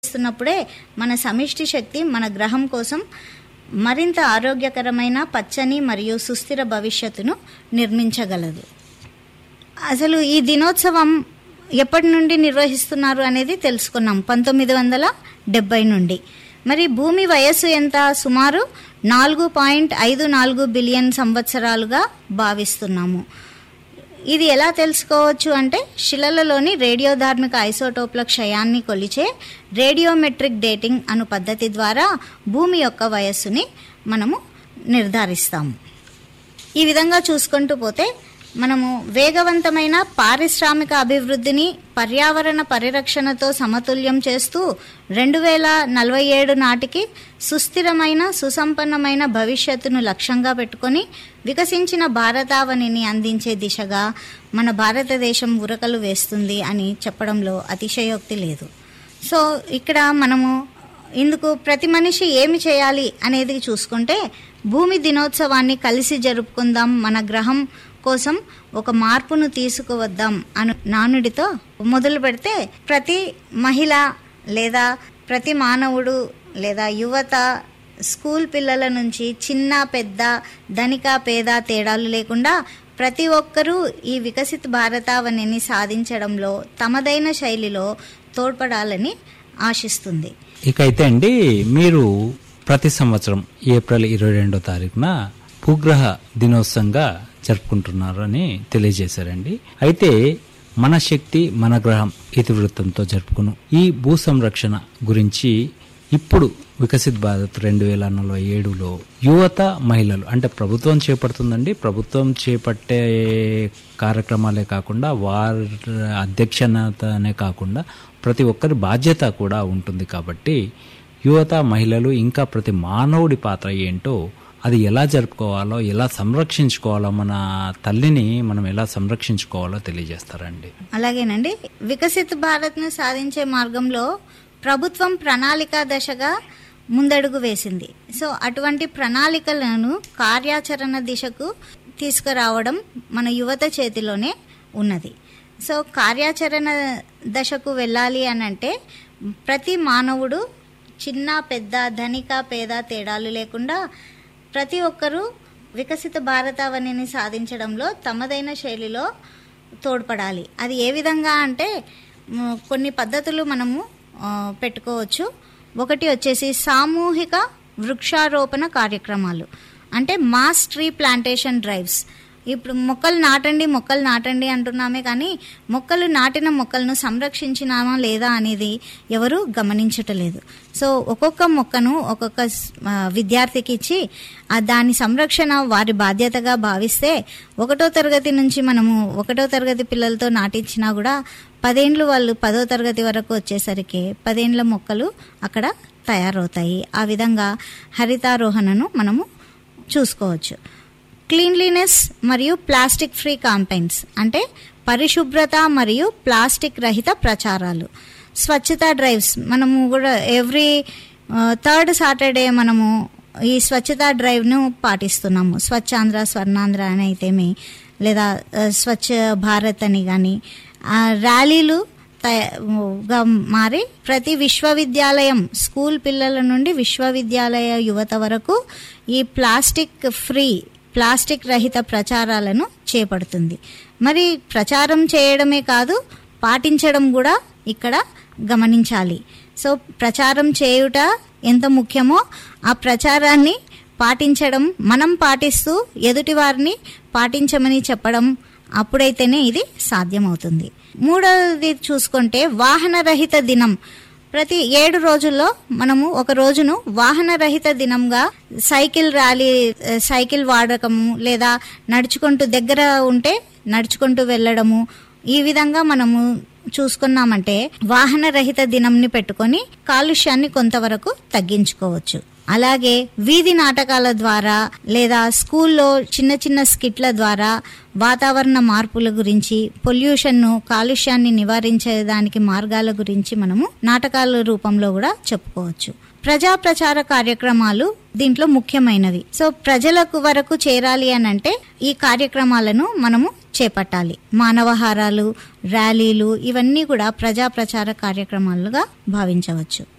చేస్తున్నప్పుడే మన సమిష్టి శక్తి మన గ్రహం కోసం మరింత ఆరోగ్యకరమైన పచ్చని మరియు సుస్థిర భవిష్యత్తును నిర్మించగలదు అసలు ఈ దినోత్సవం ఎప్పటి నుండి నిర్వహిస్తున్నారు అనేది తెలుసుకున్నాం పంతొమ్మిది వందల డెబ్బై నుండి మరి భూమి వయస్సు ఎంత సుమారు నాలుగు పాయింట్ ఐదు నాలుగు బిలియన్ సంవత్సరాలుగా భావిస్తున్నాము ఇది ఎలా తెలుసుకోవచ్చు అంటే శిలలలోని రేడియోధార్మిక ఐసోటోప్ల క్షయాన్ని కొలిచే రేడియోమెట్రిక్ డేటింగ్ అను పద్ధతి ద్వారా భూమి యొక్క వయస్సుని మనము నిర్ధారిస్తాము ఈ విధంగా చూసుకుంటూ పోతే మనము వేగవంతమైన పారిశ్రామిక అభివృద్ధిని పర్యావరణ పరిరక్షణతో సమతుల్యం చేస్తూ రెండు వేల నలభై ఏడు నాటికి సుస్థిరమైన సుసంపన్నమైన భవిష్యత్తును లక్ష్యంగా పెట్టుకొని వికసించిన భారతావనిని అందించే దిశగా మన భారతదేశం ఉరకలు వేస్తుంది అని చెప్పడంలో అతిశయోక్తి లేదు సో ఇక్కడ మనము ఇందుకు ప్రతి మనిషి ఏమి చేయాలి అనేది చూసుకుంటే భూమి దినోత్సవాన్ని కలిసి జరుపుకుందాం మన గ్రహం కోసం ఒక మార్పును తీసుకువద్దాం అను నానుడితో మొదలు పెడితే ప్రతి మహిళ లేదా ప్రతి మానవుడు లేదా యువత స్కూల్ పిల్లల నుంచి చిన్న పెద్ద ధనిక పేద తేడాలు లేకుండా ప్రతి ఒక్కరూ ఈ వికసిత భారతావనిని సాధించడంలో తమదైన శైలిలో తోడ్పడాలని ఆశిస్తుంది ఇక అయితే అండి మీరు ప్రతి సంవత్సరం ఏప్రిల్ ఇరవై రెండో తారీఖున భూగ్రహ దినోత్సవంగా జరుపుకుంటున్నారని తెలియజేశారండి అయితే మన శక్తి మన గ్రహం ఇతివృత్తంతో జరుపుకును ఈ భూ సంరక్షణ గురించి ఇప్పుడు వికసిత్ భారత్ రెండు వేల నలభై ఏడులో యువత మహిళలు అంటే ప్రభుత్వం చేపడుతుందండి ప్రభుత్వం చేపట్టే కార్యక్రమాలే కాకుండా వారి అధ్యక్షతనే కాకుండా ప్రతి ఒక్కరి బాధ్యత కూడా ఉంటుంది కాబట్టి యువత మహిళలు ఇంకా ప్రతి మానవుడి పాత్ర ఏంటో అది ఎలా జరుపుకోవాలో ఎలా సంరక్షించుకోవాలో మన తల్లిని మనం ఎలా సంరక్షించుకోవాలో తెలియజేస్తారండి అలాగేనండి వికసిత భారత్ను సాధించే మార్గంలో ప్రభుత్వం ప్రణాళిక దశగా ముందడుగు వేసింది సో అటువంటి ప్రణాళికలను కార్యాచరణ దిశకు తీసుకురావడం మన యువత చేతిలోనే ఉన్నది సో కార్యాచరణ దశకు వెళ్ళాలి అని అంటే ప్రతి మానవుడు చిన్న పెద్ద ధనిక పేద తేడాలు లేకుండా ప్రతి ఒక్కరూ వికసిత భారతావనిని సాధించడంలో తమదైన శైలిలో తోడ్పడాలి అది ఏ విధంగా అంటే మ్, కొన్ని పద్ధతులు మనము ఆ, పెట్టుకోవచ్చు ఒకటి వచ్చేసి సామూహిక వృక్షారోపణ కార్యక్రమాలు అంటే మాస్ ట్రీ ప్లాంటేషన్ డ్రైవ్స్ ఇప్పుడు మొక్కలు నాటండి మొక్కలు నాటండి అంటున్నామే కానీ మొక్కలు నాటిన మొక్కలను సంరక్షించినామా లేదా అనేది ఎవరు గమనించటలేదు సో ఒక్కొక్క మొక్కను ఒక్కొక్క స్- ఆ, విద్యార్థికి ఇచ్చి ఆ దాని సంరక్షణ వారి బాధ్యతగా భావిస్తే ఒకటో తరగతి నుంచి మనము ఒకటో తరగతి పిల్లలతో నాటించినా కూడా పదేండ్లు వాళ్ళు పదో తరగతి వరకు వచ్చేసరికి పదేండ్ల మొక్కలు అక్కడ తయారవుతాయి ఆ విధంగా హరితారోహణను మనము చూసుకోవచ్చు క్లీన్లీనెస్ మరియు ప్లాస్టిక్ ఫ్రీ కాంపెయిన్స్ అంటే పరిశుభ్రత మరియు ప్లాస్టిక్ రహిత ప్రచారాలు స్వచ్ఛతా డ్రైవ్స్ మనము కూడా ఎవ్రీ థర్డ్ సాటర్డే మనము ఈ స్వచ్ఛతా డ్రైవ్ను పాటిస్తున్నాము స్వచ్ఛాంధ్ర స్వర్ణాంధ్ర అని అయితేమి లేదా ఆ, స్వచ్ఛ భారత్ అని కానీ ర్యాలీలు తయ- గా మారి ప్రతి విశ్వవిద్యాలయం స్కూల్ పిల్లల నుండి విశ్వవిద్యాలయ యువత వరకు ఈ ప్లాస్టిక్ ఫ్రీ ప్లాస్టిక్ రహిత ప్రచారాలను చేపడుతుంది మరి ప్రచారం చేయడమే కాదు పాటించడం కూడా ఇక్కడ గమనించాలి సో ప్రచారం చేయుట ఎంత ముఖ్యమో ఆ ప్రచారాన్ని పాటించడం మనం పాటిస్తూ ఎదుటి వారిని పాటించమని చెప్పడం అప్పుడైతేనే ఇది సాధ్యమవుతుంది మూడవది చూసుకుంటే వాహన రహిత దినం ప్రతి ఏడు రోజుల్లో మనము ఒక రోజును వాహన రహిత దినంగా సైకిల్ ర్యాలీ ఆ, సైకిల్ వాడకము లేదా నడుచుకుంటూ దగ్గర ఉంటే నడుచుకుంటూ వెళ్ళడము ఈ విధంగా మనము చూసుకున్నామంటే వాహన రహిత దినంని పెట్టుకొని కాలుష్యాన్ని కొంతవరకు తగ్గించుకోవచ్చు అలాగే వీధి నాటకాల ద్వారా లేదా స్కూల్లో చిన్న చిన్న స్కిట్ల ద్వారా వాతావరణ మార్పుల గురించి పొల్యూషన్ను కాలుష్యాన్ని నివారించేదానికి మార్గాల గురించి మనము నాటకాల రూపంలో కూడా చెప్పుకోవచ్చు ప్రజా ప్రచార కార్యక్రమాలు దీంట్లో ముఖ్యమైనవి సో ప్రజలకు వరకు చేరాలి అని అంటే ఈ కార్యక్రమాలను మనము చేపట్టాలి మానవహారాలు ర్యాలీలు ఇవన్నీ కూడా ప్రజా ప్రచార కార్యక్రమాలుగా భావించవచ్చు